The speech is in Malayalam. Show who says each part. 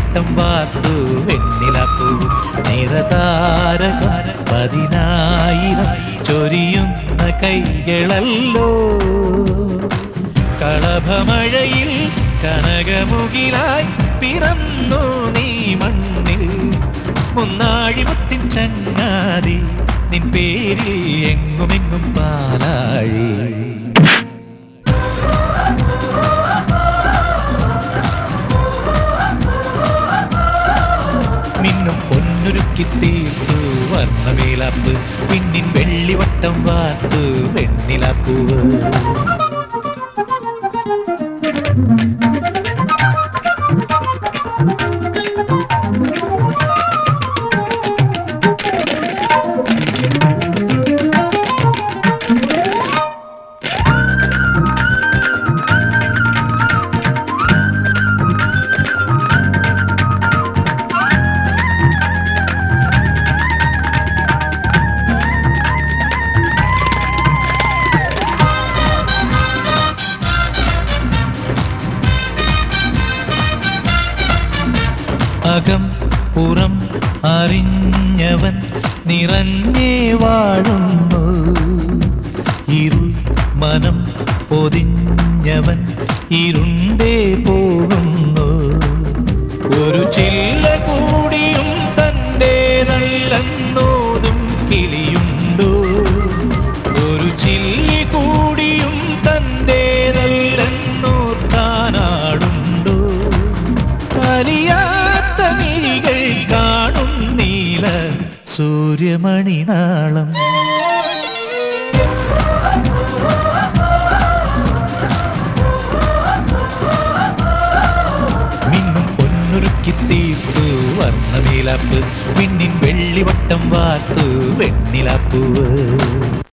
Speaker 1: വെള്ളിവട്ടം വാർത്തു വെണ്ണിലപ്പൂ നിറതാരകം പതിനായിരം ചൊരിയുന്ന കൈകളല്ലോ കളഭമഴയിൽ കനകമുകിലായി പിറന്നു നീ മണ്ണിൽ മുന്നാഴിമുത്തിൻ ചങ്ങാതി നിൻ പേരിൽ എങ്ങുമെങ്ങും പാലാഴി മിന്നും പൊന്നുരുക്കി തീർത്തു വർണ്ണവേലാപ്പ് പിന്നിൻ വെള്ളിവട്ടം വാർത്തു വെണ്ണിലാപ്പൂവ് അകം പുറം അറിഞ്ഞവൻ നിറഞ്ഞേ വാഴുന്നു ഇരുൾ മനം പൊതിഞ്ഞവൻ ഇരുണ്ടേ പോകുന്നു ഒരു ചില്ല കൂടിയും തൻ്റേതല്ലെന്നോതും കിളിയുണ്ടോ ഒരു ചില്ലി കൂടിയും തൻ്റേതല്ലെന്നോർത്താനാടുണ്ടോ അലിയാത്ത മിഴികൾ കാണും നീല സൂര്യമണിനാളം മിന്നും പൊന്നുരുക്കി തീർത്തു വർണ്ണനീലാപ്പ് മിന്നിൻ വെള്ളിവട്ടം വാർത്തു വെണ്ണിലാപ്പൂവ്